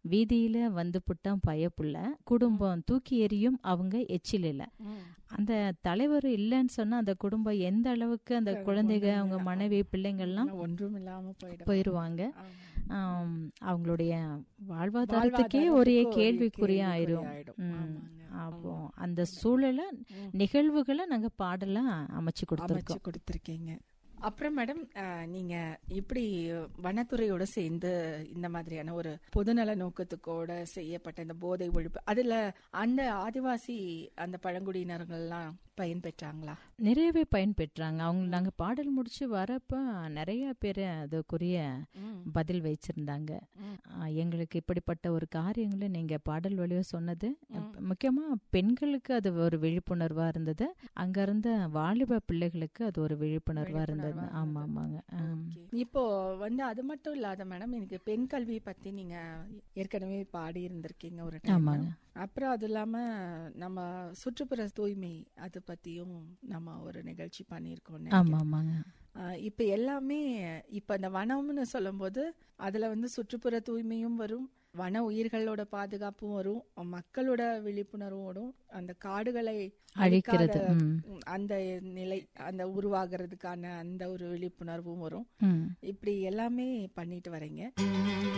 வீதியில வந்து புட்டான் பயப்புள்ள குடும்பம் தூக்கி எறியும் அவங்க எச்சில் இல்ல அந்த தலைவர் இல்லைன்னு சொன்னா அந்த குடும்பம் எந்த அளவுக்கு அந்த குழந்தைங்க அவங்க மனைவி பிள்ளைங்கள்லாம் ஒன்றும் இல்லாம போயிடும் போயிருவாங்க ஆமா. ஆம், அவங்களுடைய வாழ்வாதாரத்துக்கே ஒரே வாழ்வாதாரத்துக்கு ஒரு கேள்விக்குறியா ஆயிரும் ஆயிடும். ம். ஆமாங்க. அப்போ அந்த சூழல நிகழ்வுகளை நாங்க பாடலா அமைச்சு கொடுத்துருக்கோம் அமைச்சு கொடுத்துருக்கீங்க அப்புறம் மேடம் அஹ், நீங்க இப்படி வனத்துறையோட சேர்ந்து இந்த மாதிரியான ஒரு பொதுநல நோக்கத்துக்கோட செய்யப்பட்ட இந்த போதை ஒழிப்பு அதுல அந்த ஆதிவாசி அந்த பழங்குடியினர்கள்லாம் பயன்பெற்றாங்களா நிறையவே பயன்பெற்றாங்க அவங்க நாங்க பாடல் முடிச்சு வரப்ப நிறைய பேர் அதுக்குரிய பதில் வச்சிருந்தாங்க ஆ, எங்களுக்கு இப்படிப்பட்ட ஒரு காரியங்களை நீங்க பாடல் வழியா சொன்னது முக்கியமா பெண்களுக்கு அது ஒரு விழிப்புணர்வா இருந்தது அங்க இருந்த வாலிப பிள்ளைகளுக்கு அது ஒரு விழிப்புணர்வா இருந்தது ஆமா ஆமாங்க ஆம். இப்போ வந்து அது மட்டும் இல்லாத மேடம் எனக்கு பெண் கல்வி பத்தி நீங்க ஏற்கனவே பாடி இருந்திருக்கீங்க ஒரு time. ஆமாங்க. அப்புறம் அது இல்லாம நம்ம சுற்றுப்புற தூய்மை அது பத்தியும் நம்ம ஒரு நிகழ்ச்சி பண்ணியிருக்கோம் ஆமா ஆமாங்க ஆஹ் இப்ப எல்லாமே இப்ப இந்த வனம்னு சொல்லும்போது அதுல வந்து சுற்றுப்புற தூய்மையும் வரும் வன உயிர்களோட பாதுகாப்பும் வரும் மக்களோட விழிப்புணர்வும் வரும் அந்த காடுகளை அழிக்கிறது, அழிக்காத, ம். ம், அந்த நிலை அந்த உருவாகிறதுக்கான அந்த ஒரு விழிப்புணர்வும் வரும் ம் இப்படி எல்லாமே பண்ணிட்டு வரீங்க